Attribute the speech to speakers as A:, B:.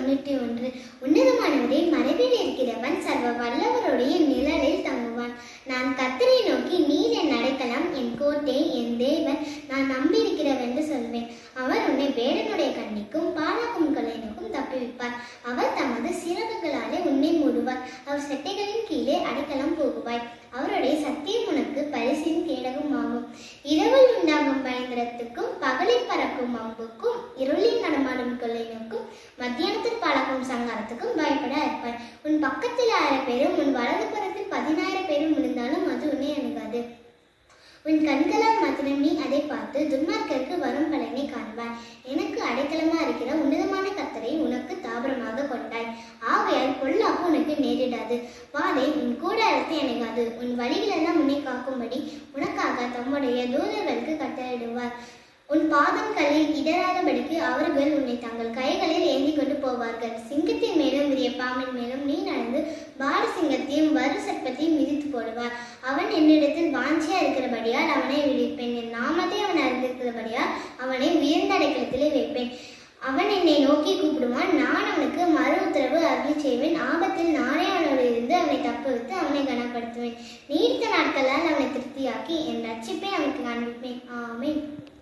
A: தொண்ணூற்றி ஒன்று உன்னதமானவரே மறைவில் இருக்கிறவன் சர்வ வல்லவருடைய நிழலில் தங்குவான் நான் கத்தரை நோக்கி நீர் என் அடைக்கலம் என் கோட்டை என் தேவன் நான் நம்பியிருக்கிறவென்று சொல்வேன் அவர் உன்னை வேடனுடைய கண்ணிக்கும் பாலாக்கும் கொலைனுக்கும் தப்புவிப்பார் அவர் தமது சிறகுகளாலே உன்னை மூடுவார் அவர் செட்டைகளின் கீழே அடைக்கலம் போகுவாய் அவருடைய சத்தியம் உனக்கு பரிசின் கேடகம் ஆகும் இரவில் உண்டாகும் பயங்கரத்துக்கும் பகலில் பறக்கும் அம்புக்கும் இருளில் நடமாடும் கொள்ளைனுக்கும் மத்தியானத்தில் பழக்கும் சங்காரத்துக்கும் பயப்பட இருப்பாய் உன் பக்கத்தில் ஆயிரம் பேரும் உன் வலது புறத்தில் பதினாயிரம் பேரும் விழுந்தாலும் அது உன்னை அணுகாது உன் கண்களால் மாத்திரம் நீ அதை பார்த்து துன்மார்க்கருக்கு வரும் பலனை காண்பாய் எனக்கு அடைக்கலமா இருக்கிற உன்னதமான கத்தரை உனக்கு தாபரமாக கொண்டாய் ஆகையால் பொல்லாப்பு உனக்கு நேரிடாது வாதை உன் கூடாரத்தை அணுகாது உன் வழிகளெல்லாம் உன்னை காக்கும்படி உனக்காக தம்முடைய தூதர்களுக்கு கட்டளையிடுவார் உன் பாதம் கல்லில் இடராதபடிக்கு அவர்கள் உன்னை தங்கள் கைகளில் ஏந்தி கொண்டு போவார்கள் சிங்கத்தின் மேலும் விரிய பாம்பின் மேலும் நீ நடந்து பால சிங்கத்தையும் வரு சர்ப்பத்தையும் மிதித்து போடுவார் அவன் என்னிடத்தில் வாஞ்சியா இருக்கிறபடியால் அவனை விடுவிப்பேன் என் நாமத்தை அவன் அறிந்திருக்கிறபடியால் அவனை உயர்ந்த அடைக்கலத்திலே வைப்பேன் அவன் என்னை நோக்கி கூப்பிடுவான் நான் அவனுக்கு மறு உத்தரவு அருளி செய்வேன் ஆபத்தில் நானே அவனோடு இருந்து அவனை தப்புவித்து அவனை கனப்படுத்துவேன் நீடித்த நாட்களால் அவனை திருப்தியாக்கி என் ரட்சிப்பை அவனுக்கு காண்பிப்பேன் ஆமென்